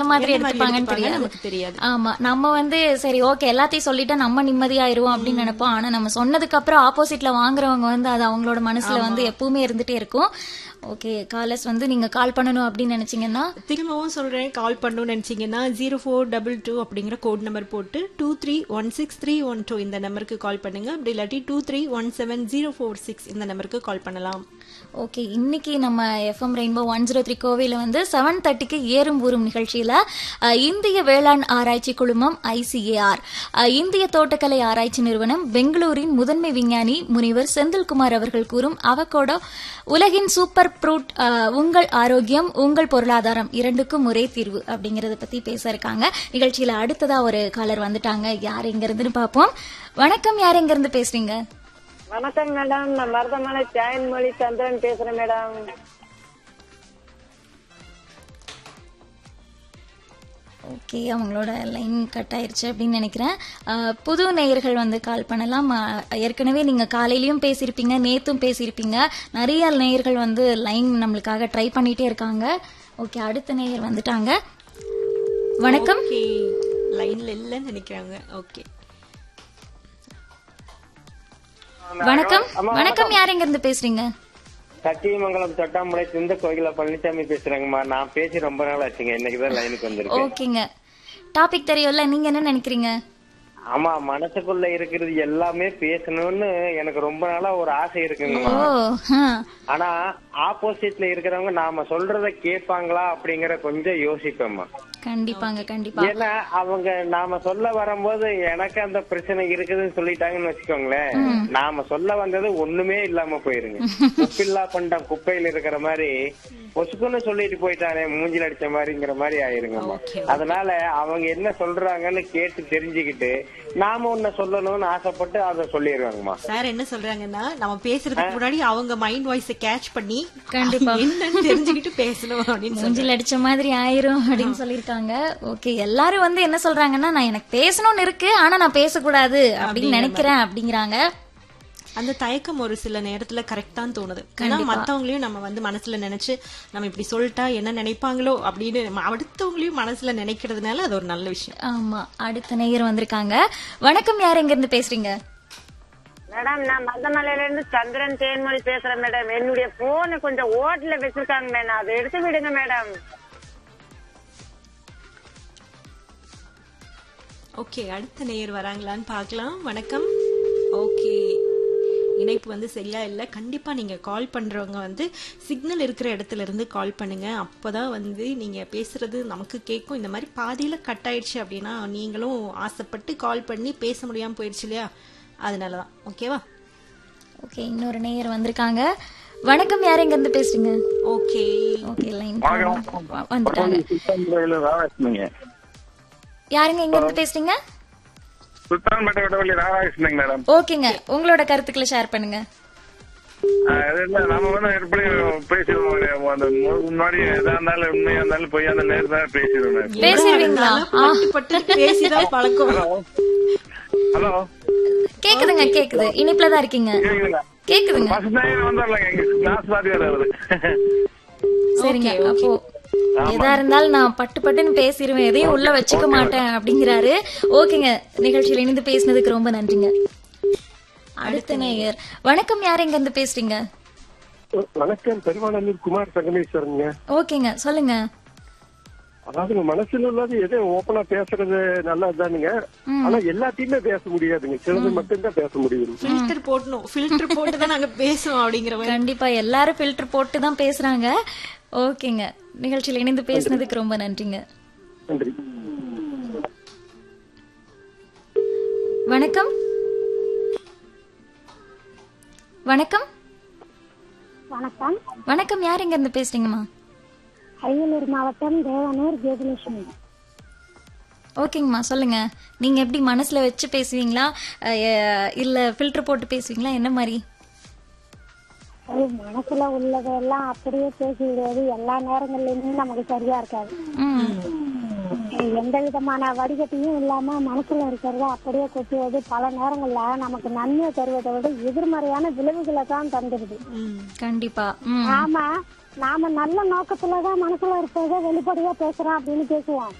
மாதிரி என்ன மாதிரி எடுத்துப்பாங்கன்னு எடுத்துப்பாங்க தெரியாது நமக்கு தெரியாது ஆமா நம்ம வந்து சரி ஓகே எல்லாத்தையும் சொல்லிட்டா நம்ம நிம்மதியாயிருவோம் அப்படின்னு நினைப்போம் ஆனா நம்ம சொன்னதுக்கு அப்புறம் ஆப்போசிட்ல வாங்குறவங்க வந்து அது அவங்களோட மனசுல வந்து எப்பவுமே இருந்துட்டே இருக்கும் ஓகே காலர்ஸ் வந்து நீங்க கால் பண்ணணும் அப்படின்னு நினைச்சீங்கன்னா திரும்பவும் சொல்றேன் கால் பண்ணணும்னு நினைச்சீங்கன்னா ஜீரோ ஃபோர் டபுள் டூ அப்படிங்கிற கோட் நம்பர் போட்டு two three one six three one two இந்த நம்பருக்கு கால் பண்ணுங்க அப்படி இல்லாட்டி two three one seven zero four six இந்த நம்பருக்கு கால் பண்ணலாம் ஓகே இன்னைக்கு நம்ம FM rainbow one zero three கோவையில் வந்து செவன் தேர்ட்டிக்கு ஏறும் ஊறும் நிகழ்ச்சியில் அஹ், இந்திய வேளாண் ஆராய்ச்சி குழுமம் ஐசிஏஆர் இந்திய தோட்டக்கலை ஆராய்ச்சி நிறுவனம் பெங்களூரின் முதன்மை விஞ்ஞானி முனிவர் செந்தில்குமார் அவர்கள் கூறும் அவகோடோ உலகின் சூப்பர் ஃப்ரூட் அஹ், உங்கள் ஆரோக்கியம் உங்கள் பொருளாதாரம் இரண்டுக்கும் ஒரே தீர்வு அப்படிங்கறத பத்தி பேச இருக்காங்க நிகழ்ச்சியில அடுத்ததா ஒரு காலர் வந்துட்டாங்க யார் எங்க இருந்துன்னு பார்ப்போம் வணக்கம் யார் எங்க இருந்து பேசுறீங்க வணக்கம் மேடம் நான் மருதமலை தியாயன்மொழி சந்திரன் பேசுறேன் மேடம் ஓகே அவங்களோட லைன் கட் ஆயிருச்சு அப்படின்னு நினைக்கிறேன் அஹ், புது நேயர்கள் வந்து கால் பண்ணலாம் அஹ், ஏற்கனவே நீங்க காலையிலயும் பேசியிருப்பீங்க நேத்தும் பேசியிருப்பீங்க நிறைய நேயர்கள் வந்து லைன் நம்மளுக்காக ட்ரை பண்ணிட்டே இருக்காங்க ஓகே அடுத்த நேயர் வந்துட்டாங்க வணக்கம் ஓகே லைன்ல இல்லைன்னு நினைக்கிறாங்க ஓகே வணக்கம் வணக்கம் யார் எங்க இருந்து பேசுறீங்க சத்தியமங்கலம் தொட்டாமுறை இந்த கோயில பழனிசாமி பேசுறேங்கம்மா நான் பேசி ரொம்ப நாள் ஆச்சுங்க இன்னைக்குதான் லைனுக்கு வந்திருக்கேன் ஓகேங்க டாபிக் தெரியும்ல நீங்க என்ன நினைக்கிறீங்க ஆமா மனசுக்குள்ள இருக்கிறது எல்லாமே பேசணும்னு எனக்கு ரொம்ப நாளா ஒரு ஆசை இருக்குங்கம்மா ஓ ஆ. ஆனா ஆப்போசிட்ல இருக்கிறவங்க நாம சொல்றத கேட்பாங்களா அப்படிங்கிற கொஞ்சம் யோசிப்பேம்மா கண்டிப்பாங்க கண்டிப்பா ஏன்னா அவங்க நாம சொல்ல வரும்போது எனக்கு அந்த பிரச்சனை இருக்குதுன்னு சொல்லிட்டாங்கன்னு வச்சுக்கோங்களேன் நாம சொல்ல வந்தது ஒண்ணுமே இல்லாம போயிருங்க உப்பில்லா பண்டம் குப்பையில இருக்கிற மாதிரி பொசுக்குன்னு சொல்லிட்டு போயிட்டானே மூஞ்சில் அடிச்ச மாதிரிங்கிற மாதிரி ஆயிருங்கம்மா அதனால அவங்க என்ன சொல்றாங்கன்னு கேட்டு தெரிஞ்சுக்கிட்டு நாம ஒன்ன சொல்லணும்னு ஆசைப்பட்டு அதை சொல்லிடுவாங்கம்மா சார் என்ன சொல்றாங்கன்னா நம்ம பேசுறதுக்கு முன்னாடி அவங்க மைண்ட் வாய்ஸ கேட்ச் பண்ணி கண்டிப்பா. என்னன்னு தெரிஞ்சுக்கிட்டு பேசணும் அப்படின்னு சொல்லி மூஞ்சில் அடிச்ச மாதிரி ஆயிரும் அப்படின்னு சொல்லியிருக்காங்க ஓகே எல்லாரும் வந்து என்ன சொல்றாங்கன்னா நான் எனக்கு பேசணும்னு இருக்கு ஆனா நான் பேசக்கூடாது அப்படின்னு நினைக்கிறேன் அப்படிங்கிறாங்க அந்த தயக்கம் ஒரு சில நேரத்துல கரெக்ட் தான் தோணுது ஏன்னா மத்தவங்களையும் நம்ம வந்து மனசுல நினைச்சு நம்ம இப்படி சொல்லிட்டா என்ன நினைப்பாங்களோ அப்படின்னு நம்ம அடுத்தவங்களையும் மனசுல நினைக்கிறதுனால அது ஒரு நல்ல விஷயம் ஆமா அடுத்த நேயர் வந்திருக்காங்க வணக்கம் யார் எங்க இருந்து பேசுறீங்க மேடம் நான் மருதமலையில இருந்து சந்திரன் தேன்மொழி பேசுறேன் மேடம் என்னுடைய போனை கொஞ்சம் ஓட்டுல வச்சிருக்காங்க மேடம் அதை எடுத்து விடுங்க மேடம் ஓகே அடுத்த நேயர் வராங்களான்னு பார்க்கலாம் வணக்கம் ஓகே இணைப்பு வந்து சரியா இல்லை கண்டிப்பா நீங்க கால் பண்றவங்க வந்து சிக்னல் இருக்கிற இடத்துல இருந்து கால் பண்ணுங்க அப்பதான் வந்து நீங்க பேசுறது நமக்கு கேட்கும் இந்த மாதிரி பாதியில கட் ஆயிடுச்சு அப்படின்னா நீங்களும் ஆசைப்பட்டு கால் பண்ணி பேச முடியாம போயிடுச்சு இல்லையா அதனாலதான் ஓகேவா ஓகே இன்னொரு நேயர் வந்திருக்காங்க வணக்கம் யார் எங்க இருந்து பேசுறீங்க ஓகே ஓகே லைன் வந்துட்டாங்க ராதாகிருஷ்ணங்க யாருங்க எங்க இருந்து பேசுறீங்க சுல்தான்பேட்டை விடவள்ளி ராதாகிருஷ்ணங்க மேடம் ஓகேங்க உங்களோட கருத்துக்களை ஷேர் பண்ணுங்க ஆஹ் அது இல்ல நம்ம வந்து எப்படி பேசிடுவோம் இல்லையா? அந்த மு- முன்னாடி எதா இருந்தாலும் உண்மையா இருந்தாலும் பொய்யா இருந்தாலும் நேர்ல தான் பேசிடுவேன் பேசிடுவீங்களா ஆ, பட்டு பேசிதான் பழக்கம் ஹலோ கேக்குதுங்க கேக்குது இனிப்புல தான் இருக்கீங்க கேக்குதுங்களா கேக்குதுங்க ஃபர்ஸ்ட் டைம் வந்துடலாங்க எங்க கிளாஸ் வாத்தியார் அவரு சரிங்க அப்போ எதா இருந்தாலும் நான் பட்டு பட்டுன்னு பேசிடுவேன் எதையும் உள்ள வச்சுக்க மாட்டேன் அப்படிங்கிறாரு ஓகேங்க நிகழ்ச்சியில இணைந்து பேசினதுக்கு ரொம்ப நன்றிங்க அடுத்த நேயர் வணக்கம் யார் எங்க இருந்து பேசுறீங்க வணக்கம் பெருமாநல்லூர் குமார் சங்கமேஸ்வரங்க ஓகேங்க சொல்லுங்க அதாவது மனசுல உள்ளது எதோ ஓப்பனா பேசுறது நல்லதுதானுங்க ஆனா எல்லாத்தையுமே பேச முடியாதுங்க சிலது மட்டும்தான் பேச முடியும் ஃபில்டர் போடணும் ஃபில்டர் போட்டு தான் நாங்க பேசுவோம் அப்படிங்கிற மாதிரி கண்டிப்பா எல்லாரும் ஃபில்டர் போட்டு தான் பேசுறாங்க ஓகேங்க நிகழ்ச்சியில இணைந்து பேசினதுக்கு ரொம்ப நன்றிங்க நன்றி வணக்கம் வணக்கம் வணக்கம் வணக்கம் யார் எங்க இருந்து பேசுறீங்கம்மா அரியலூர் மாவட்டம் தேவனூர் ஜெயலட்சுமி ஓகேங்கம்மா சொல்லுங்க நீங்க எப்படி மனசுல வச்சு பேசுவீங்களா அஹ், இல்ல ஃபில்டர் போட்டு பேசுவீங்களா என்ன மாதிரி அது மனசுல உள்ளதெல்லாம் அப்படியே பேசி விடுவது எல்லா நேரங்கள்லயுமே நமக்கு சரியா இருக்காது ம் எந்த விதமான வடிகட்டியும் இல்லாம மனசுல இருக்கிறத அப்படியே கொட்டுவது பல நேரங்கள்ல நமக்கு நன்மை தருவதை விட எதிர்மறையான விளைவுகளை தான் தந்துடுது கண்டிப்பா ம் நாம நாம நல்ல நோக்கத்துலதான் மனசுல இருக்கிறத வெளிப்படையா பேசுறோம் அப்படின்னு பேசுவோம்